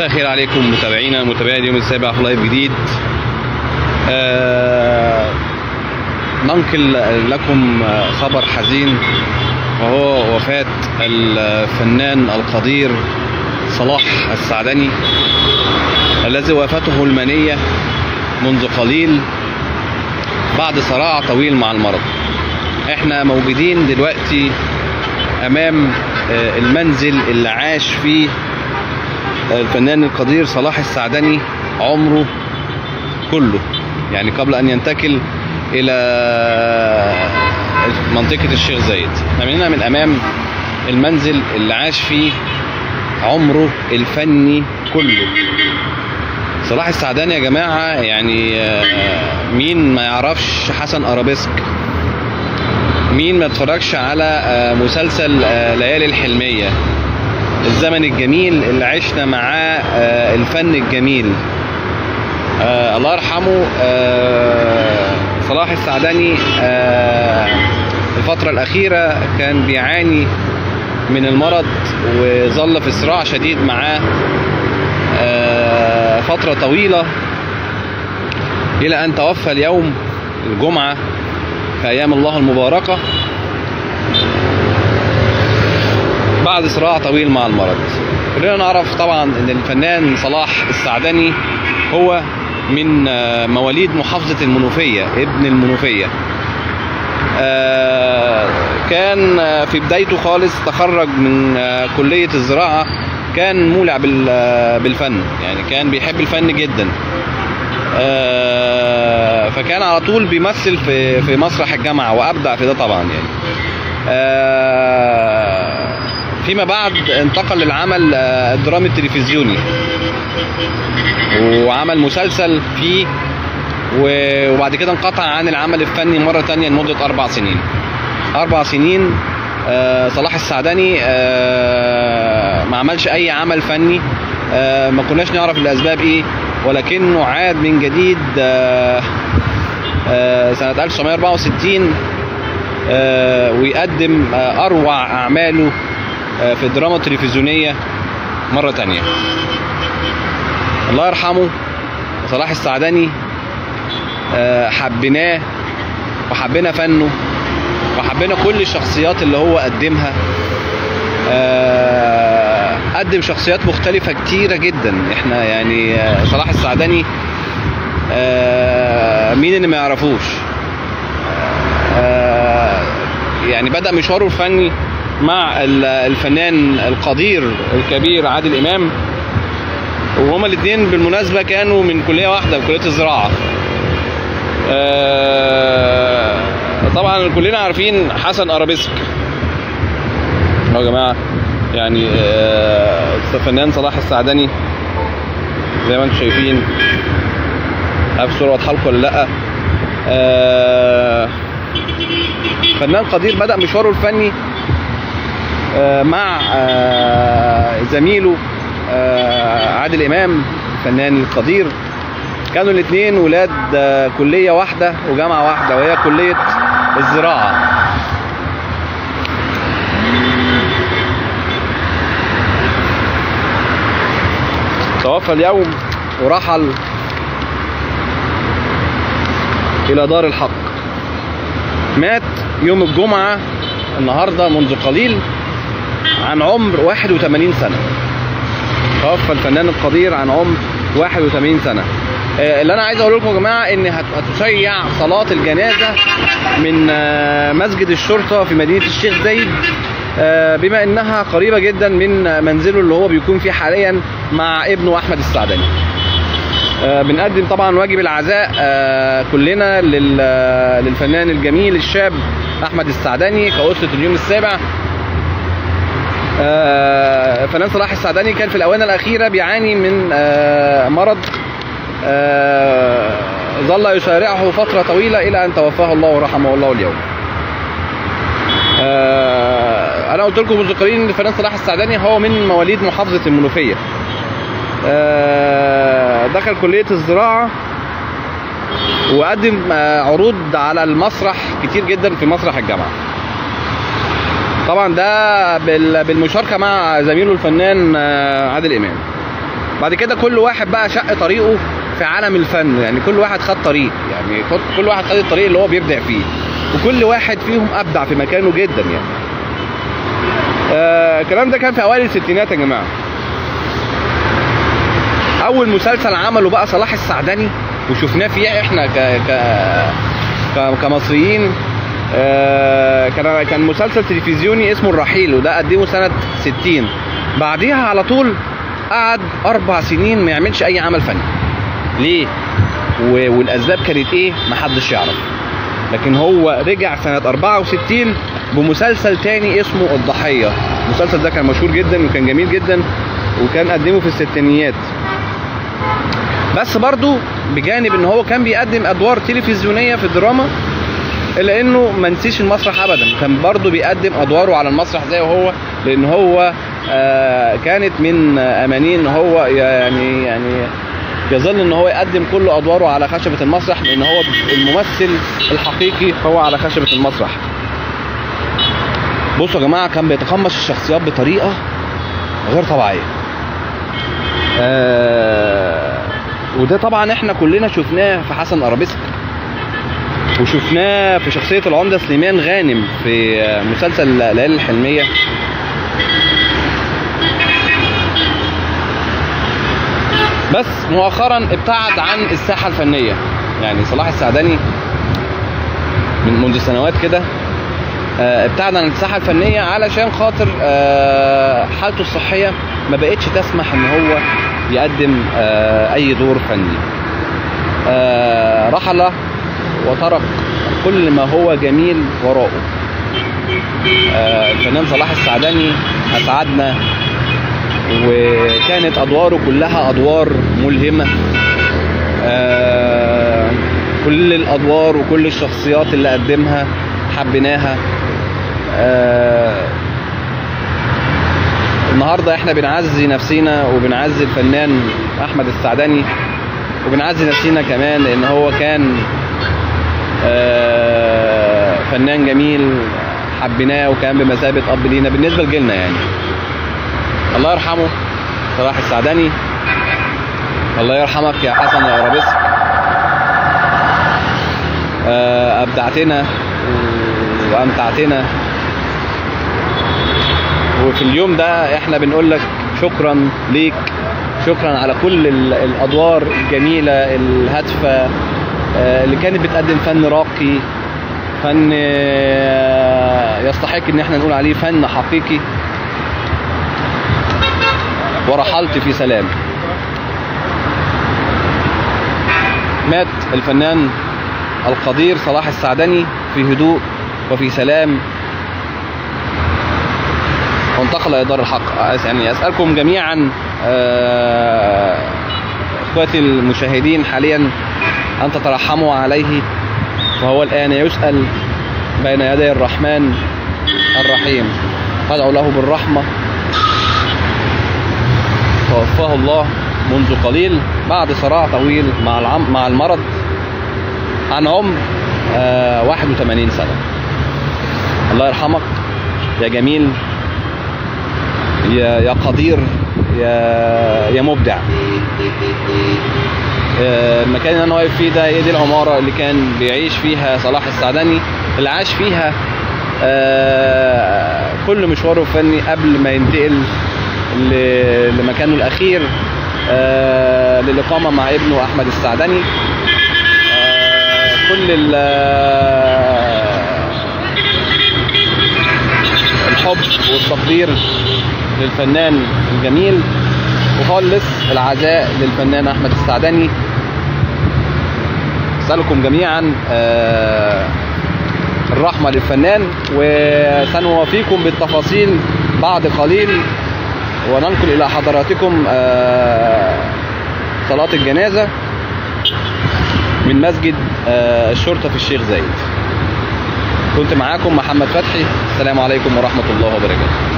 مساء الخير عليكم متابعينا متابعي اليوم السابع في لايف جديد آه ننقل لكم خبر حزين وهو وفاة الفنان القدير صلاح السعدني الذي وافته المنية منذ قليل بعد صراع طويل مع المرض احنا موجودين دلوقتي امام المنزل اللي عاش فيه الفنان القدير صلاح السعدني عمره كله يعني قبل ان ينتقل الى منطقة الشيخ زايد احنا من امام المنزل اللي عاش فيه عمره الفني كله صلاح السعداني يا جماعة يعني مين ما يعرفش حسن أرابيسك مين ما اتفرجش على مسلسل ليالي الحلمية الزمن الجميل اللي عشنا معاه الفن الجميل الله يرحمه صلاح السعداني الفترة الأخيرة كان بيعاني من المرض وظل في صراع شديد معاه فترة طويلة إلى أن توفى اليوم الجمعة في أيام الله المباركة بعد صراع طويل مع المرض كلنا نعرف طبعا أن الفنان صلاح السعدني هو من مواليد محافظة المنوفية ابن المنوفية كان في بدايته خالص تخرج من كلية الزراعة كان مولع بالفن يعني كان بيحب الفن جدا فكان على طول بيمثل في في مسرح الجامعة وأبدع في ده طبعا يعني فيما بعد انتقل للعمل الدرامي التلفزيوني وعمل مسلسل فيه وبعد كده انقطع عن العمل الفني مرة تانية لمدة أربع سنين أربع سنين صلاح السعدني ما عملش أي عمل فني ما كناش نعرف الأسباب إيه ولكنه عاد من جديد سنة 1964 ويقدم أروع أعماله في الدراما التلفزيونية مرة تانية الله يرحمه صلاح السعدني حبيناه وحبينا فنه وحبينا كل الشخصيات اللي هو قدمها قدم شخصيات مختلفة كتيرة جدا احنا يعني صلاح السعدني مين اللي ما يعرفوش يعني بدأ مشواره الفني مع الفنان القدير الكبير عادل إمام وهما الاثنين بالمناسبة كانوا من كلية واحدة من كلية الزراعة طبعا كلنا عارفين حسن أرابيسك يا جماعة يعني الفنان صلاح السعدني زي ما انتم شايفين عارف الصورة واضحة لكم ولا لأ فنان قدير بدأ مشواره الفني مع زميله عادل امام الفنان القدير كانوا الاثنين ولاد كليه واحده وجامعه واحده وهي كليه الزراعه توفى اليوم ورحل الى دار الحق مات يوم الجمعه النهارده منذ قليل عن عمر 81 سنه توفى الفنان القدير عن عمر 81 سنه اللي انا عايز اقول لكم يا جماعه ان هتشيع صلاه الجنازه من مسجد الشرطه في مدينه الشيخ زايد بما انها قريبه جدا من منزله اللي هو بيكون فيه حاليا مع ابنه احمد السعدني بنقدم طبعا واجب العزاء كلنا للفنان الجميل الشاب احمد السعدني كاسره اليوم السابع فنان صلاح السعداني كان في الاونه الاخيره بيعاني من مرض ظل يسارعه فتره طويله الى ان توفاه الله ورحمه الله اليوم انا قلت لكم منذ قليل ان الفنان صلاح السعداني هو من مواليد محافظه المنوفيه دخل كليه الزراعه وقدم عروض على المسرح كتير جدا في مسرح الجامعه طبعا ده بالمشاركه مع زميله الفنان عادل امام بعد كده كل واحد بقى شق طريقه في عالم الفن يعني كل واحد خد طريق يعني كل- كل واحد خد الطريق اللي هو بيبدع فيه وكل واحد فيهم ابدع في مكانه جدا يعني آه الكلام ده كان في اوائل الستينات يا جماعه اول مسلسل عمله بقى صلاح السعدني وشفناه فيه احنا ك ك ك- كمصريين آه، كان كان مسلسل تلفزيوني اسمه الرحيل وده قدمه سنه 60 بعديها على طول قعد اربع سنين ما يعملش اي عمل فني ليه و- والاسباب كانت ايه محدش يعرف لكن هو رجع سنه 64 بمسلسل تاني اسمه الضحيه المسلسل ده كان مشهور جدا وكان جميل جدا وكان قدمه في الستينيات بس برضو بجانب ان هو كان بيقدم ادوار تلفزيونيه في الدراما الا انه ما نسيش المسرح ابدا كان برضو بيقدم ادواره على المسرح زي هو لان هو آه، كانت من امانيه ان هو يعني يعني يظل ان هو يقدم كل ادواره على خشبه المسرح لان هو الممثل الحقيقي هو على خشبه المسرح بصوا يا جماعه كان بيتقمص الشخصيات بطريقه غير طبيعيه آه وده طبعا احنا كلنا شفناه في حسن ارابيسك وشفناه في شخصية العمدة سليمان غانم في آه، مسلسل ليالي الحلمية بس مؤخرا ابتعد عن الساحة الفنية يعني صلاح السعدني من منذ سنوات كده آه، ابتعد عن الساحة الفنية علشان خاطر آه، حالته الصحية ما بقتش تسمح ان هو يقدم آه، اي دور فني آه، رحل وترك كل ما هو جميل وراءه آه، الفنان صلاح السعدني اسعدنا وكانت ادواره كلها ادوار ملهمه آه، كل الادوار وكل الشخصيات اللي قدمها حبيناها آه، النهارده احنا بنعزي نفسينا وبنعزي الفنان احمد السعدني وبنعزي نفسينا كمان لان هو كان آه، فنان جميل حبيناه وكان بمثابه اب لينا بالنسبه لجيلنا يعني الله يرحمه صلاح السعدني الله يرحمك يا حسن يا ارابيسك آه، ابدعتنا وامتعتنا وفي اليوم ده احنا بنقول لك شكرا ليك شكرا على كل ال- الادوار الجميله الهادفه آه، اللي كانت بتقدم فن راقي فن آه، يستحق ان احنا نقول عليه فن حقيقي ورحلت في سلام مات الفنان القدير صلاح السعدني في هدوء وفي سلام وانتقل الى دار الحق أس- يعني اسالكم جميعا آه، اخواتي المشاهدين حاليا ان تترحموا عليه وهو الان يسال بين يدي الرحمن الرحيم فادعوا له بالرحمه توفاه الله منذ قليل بعد صراع طويل مع العم مع المرض عن عمر آه 81 سنه الله يرحمك يا جميل يا يا قدير يا يا مبدع آه، المكان اللي انا واقف فيه ده هي دي العماره اللي كان بيعيش فيها صلاح السعدني اللي عاش فيها آه، كل مشواره الفني قبل ما ينتقل ل- لمكانه الاخير آه، للاقامه مع ابنه احمد السعدني آه، كل ال- الحب والتقدير للفنان الجميل وخالص العزاء للفنان احمد السعدني اسالكم جميعا آه، الرحمه للفنان وسنوافيكم بالتفاصيل بعد قليل وننقل الى حضراتكم آه، صلاه الجنازه من مسجد آه، الشرطه في الشيخ زايد كنت معاكم محمد فتحي السلام عليكم ورحمه الله وبركاته